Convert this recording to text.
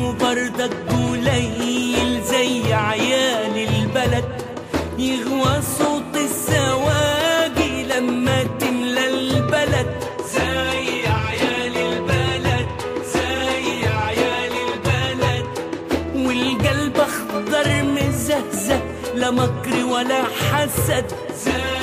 وبردك قليل زي عيال البلد يغوى صوت السواقي لما تملى البلد زي عيال البلد زي عيال البلد والقلب اخضر مزهزه لا مكر ولا حسد زي